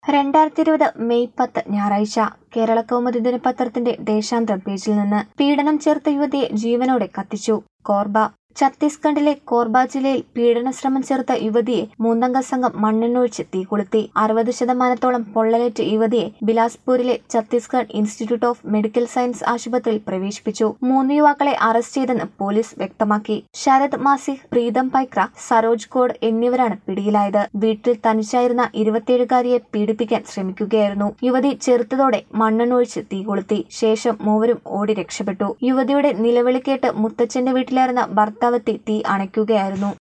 രണ്ടായിരത്തി ഇരുപത് മെയ് പത്ത് ഞായറാഴ്ച കേരള കൗമുദി ദിനപത്രത്തിന്റെ ദേശാന്തരം പേജിൽ നിന്ന് പീഡനം ചേർത്ത യുവതിയെ ജീവനോടെ കത്തിച്ചു കോർബ ഛത്തീസ്ഗഡിലെ കോർബ ജില്ലയിൽ പീഡനശ്രമം ചേർത്ത യുവതിയെ മൂന്നംഗ സംഘം മണ്ണെണ്ണൊഴിച്ച് തീകൊളുത്തി അറുപത് ശതമാനത്തോളം പൊള്ളലേറ്റ യുവതിയെ ബിലാസ്പൂരിലെ Chhattisgarh institute of medical science ആശുപത്രിയിൽ പ്രവേശിപ്പിച്ചു മൂന്ന് യുവാക്കളെ അറസ്റ്റ് ചെയ്തെന്ന് പോലീസ് വ്യക്തമാക്കി ശരത് മാസിഹ് പ്രീതം പൈക്ര സരോജ് കോഡ് എന്നിവരാണ് പിടിയിലായത് വീട്ടിൽ തനിച്ചായിരുന്ന ഇരുപത്തിയേഴുകാരിയെ പീഡിപ്പിക്കാൻ ശ്രമിക്കുകയായിരുന്നു യുവതി ചെറുത്തതോടെ മണ്ണെണ്ണൊഴിച്ച് തീകൊളുത്തി ശേഷം മൂവരും ഓടി രക്ഷപ്പെട്ടു യുവതിയുടെ നിലവിളി കേട്ട് മുത്തച്ഛന്റെ വീട്ടിലായിരുന്ന ഭർത്താവെത്തി തീ അണയ്ക്കുകയായിരുന്നു